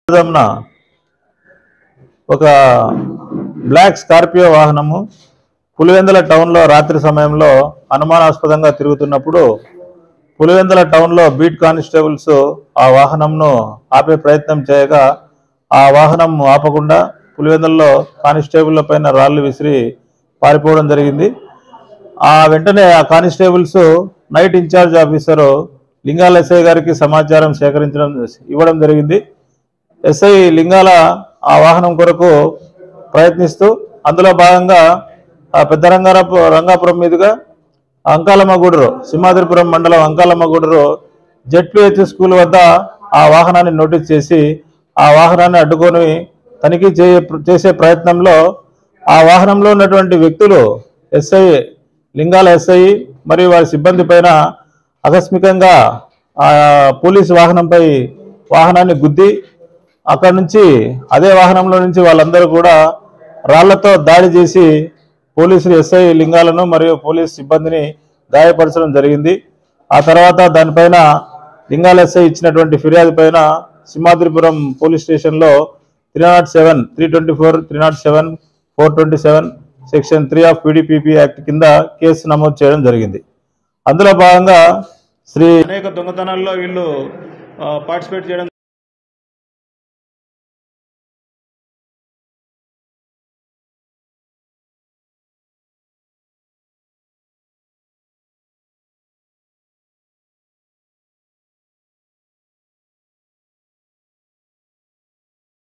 తెల్లవారుజామున ఒక black Scorpio వాహనము పులివెందుల టౌన్లో రాత్రి సమయంలో అనుమానాస్పదంగా తిరుగుతున్నప్పుడు పులివెందుల టౌన్లో బీట్ కానిస్టేబుల్స్ ఆ వాహనంను ఆపే ప్రయత్నం చేయగా ఆ వాహనం ఆపకుండా పులివెందులలో కానిస్టేబుల్ల పైన రాళ్లు విసిరి పారిపోవడం జరిగింది ఆ వెంటనే ఆ constables night incharge officer Lingala SI గారికి సమాచారం సేకరించడం ఇవ్వడం జరిగింది ఎస్ఐ లింగాల ఆ వాహనం కొరకు ప్రయత్నిస్తూ అందులో భాగంగా ఆ పెద్ద రంగారపు రంగాపురం మీదుగా అంకాలమ్మగూడరు సింహాద్రిపురం మండలం అంకాలమ్మగూడరు జెడ్పిహెచ్ స్కూల్ వద్ద ఆ వాహనాన్ని నోటీస్ చేసి ఆ వాహనాన్ని అడ్డుకొని తనిఖీ చేయ చేసే ప్రయత్నంలో ఆ వాహనంలో ఉన్నటువంటి వ్యక్తులు ఎస్ఐ లింగాల ఎస్ఐ మరియు వారి సిబ్బంది పైన ఆకస్మికంగా ఆ పోలీసు వాహనంపై వాహనాన్ని గుద్ది అక్కడ నుంచి అదే వాహనంలో నుంచి వాళ్ళందరూ కూడా రాళ్లతో దాడి చేసి పోలీసులు ఎస్ఐ లింగాలను మరియు పోలీస్ సిబ్బందిని గాయపరచడం జరిగింది ఆ తర్వాత దానిపైన లింగాల ఎస్ఐ ఇచ్చినటువంటి ఫిర్యాదు పైన సింహాద్రిపురం పోలీస్ స్టేషన్లో three not seven three twenty four three not seven four twenty seven section three of PDPP act కింద కేసు నమోదు చేయడం జరిగింది అందులో భాగంగా శ్రీ అనేక దొంగతనాల్లో వీళ్ళు పార్టిసిపేట్ చేయడం